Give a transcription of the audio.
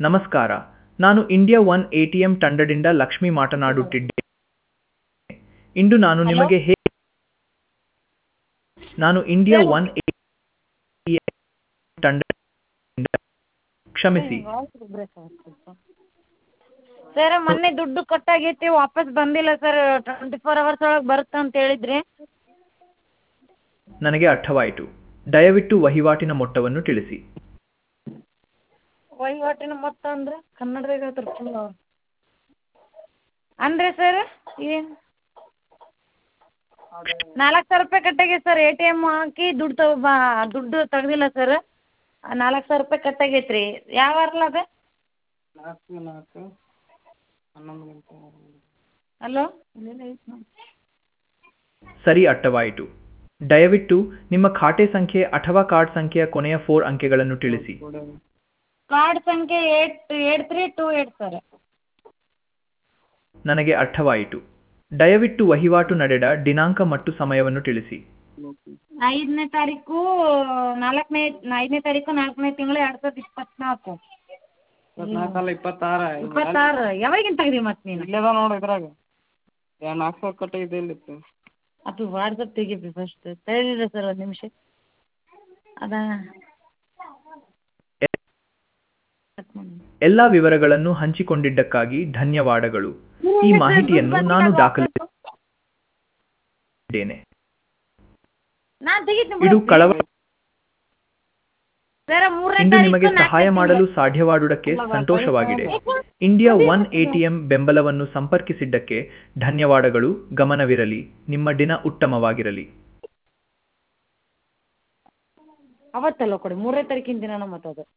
ನಮಸ್ಕಾರ ನಾನು India one ATM ತಂಡದಿಂದ ಲಕ್ಷ್ಮಿ ಮಾತನಾಡುತ್ತಿದ್ದೇನೆ ಇಂದು ನಾನು ನಿಮಗೆ ಹೇ ನಾನು ಇಂಡಿಯಾ ಒನ್ ತಂಡದಿಂದ ಕ್ಷಮಿಸಿ ಸರ್ ಮೊನ್ನೆ ದುಡ್ಡು ಕಟ್ಟಾಗೈತಿ ವಾಪಸ್ ಬಂದಿಲ್ಲ ಸರ್ ಟ್ವೆಂಟಿ ಫೋರ್ ಅವರ್ಸ್ ಒಳಗೆ ಬರುತ್ತೆ ಅಂತ ಹೇಳಿದ್ರಿ ನನಗೆ ಅರ್ಥವಾಯಿತು ದಯವಿಟ್ಟು ವಹಿವಾಟಿನ ಮೊತ್ತವನ್ನು ತಿಳಿಸಿ ವಹಿವಾಟಿನ ಮೊತ್ತ ಅಂದ್ರೆ ಕನ್ನಡದಾಗ ಹೇಳ್ತಾರೆ ಚಲೋ ಅಂದರೆ ಸರ್ ಏನು ನಾಲ್ಕು ಸಾವಿರ ರೂಪಾಯಿ ಕಟ್ಟಾಗೈತೆ ಸರ್ ಎ ಟಿ ಎಮ್ ಹಾಕಿ ದುಡ್ಡು ತಗೋ ಬಾ ದುಡ್ಡು ತೆಗ್ದಿಲ್ಲ ಸರ್ ನಾಲ್ಕು ಸಾವಿರ ರೂಪಾಯಿ ಕಟ್ಟಾಗೈತೆ ರೀ ಯಾವ ವಾರಲ್ಲ ಅದು ಹಲೋ ಸರಿ ಅರ್ಥವಾಯಿತು ದಯವಿಟ್ಟು ನಿಮ್ಮ ಖಾತೆ ಸಂಖ್ಯೆ ಅಥವಾ ಕಾರ್ಡ್ ಸಂಖ್ಯೆಯ ಕೊನೆಯ ಫೋರ್ ಅಂಕೆಗಳನ್ನು ತಿಳಿಸಿ ಕಾರ್ಡ್ ಸಂಖ್ಯೆ eight eight three two eight sir ನನಗೆ ಅರ್ಥವಾಯಿತು ದಯವಿಟ್ಟು ವಹಿವಾಟು ನಡೆದ ದಿನಾಂಕ ಮತ್ತು ಸಮಯವನ್ನು ತಿಳಿಸಿ ಐದನೇ ತಾರೀಕು ನಾಲ್ಕನೇ ಐದನೇ ತಾರೀಕು ನಾಲ್ಕನೇ ತಿಂಗಳು ಎರಡು ಸಾವಿರದ ಇಪ್ಪತ್ತ್ನಾಲ್ಕು ಇಪ್ಪತ್ನಾಲ್ಕಲ್ಲ ಇಪ್ಪತ್ತಾರ ಇಪ್ಪತ್ತಾರು ಯಾವಾಗಿನ ತೆಗ್ದಿ ಮತ್ತೆ ನೀನು ಇಲ್ಲದ ನೋಡು ಇದ್ರಾಗ ಎರಡು ನಾಲ್ಕು ಸಾವಿರ ಕಟ್ಟಾಗಿದೆ ಇಲ್ಲಿತ್ತು ಅದು ವಾಟ್ಸಪ್ ತೆಗಿರಿ ಫಸ್ಟ್ ತಡೀರಿ ಸರ್ ಒಂದು ನಿಮಿಷ ಅದಾ ಎಲ್ಲ ವಿವರಗಳನ್ನು ಹಂಚಿಕೊಂಡಿದ್ದಕ್ಕಾಗಿ ಧನ್ಯವಾದಗಳು ಈ ಮಾಹಿತಿಯನ್ನು ನಾನು ದಾಖಲಿಸಿದ್ದೇನೆ ನಾನು ತೆಗಿತೀನಿ ಇದು ಕಳವ ಸರ್ ಮೂರನೇ ಇಂದು ತಾರೀಕು ನಿಮಗೆ ನಾಲ್ಕನೇ ಸಹಾಯ ತಿಂಗಳು. ಮಾಡಲು ಸಾಧ್ಯವಾದುದಕ್ಕೆ ಸಂತೋಷವಾಗಿದೆ ಇಂಡಿಯಾ ಒನ್ ಎಟಿಎಂ ಬೆಂಬಲವನ್ನು ಸಂಪರ್ಕಿಸಿದ್ದಕ್ಕೆ ಧನ್ಯವಾದಗಳು ಗಮನವಿರಲಿ ನಿಮ್ಮ ದಿನ ಉತ್ತಮವಾಗಿರಲಿ ಅವತ್ತಲ್ಲ ಕೊಡಿ ಮೂರನೇ ತಾರೀಕಿನ ದಿನ ಮತ್ತೆ ಅದು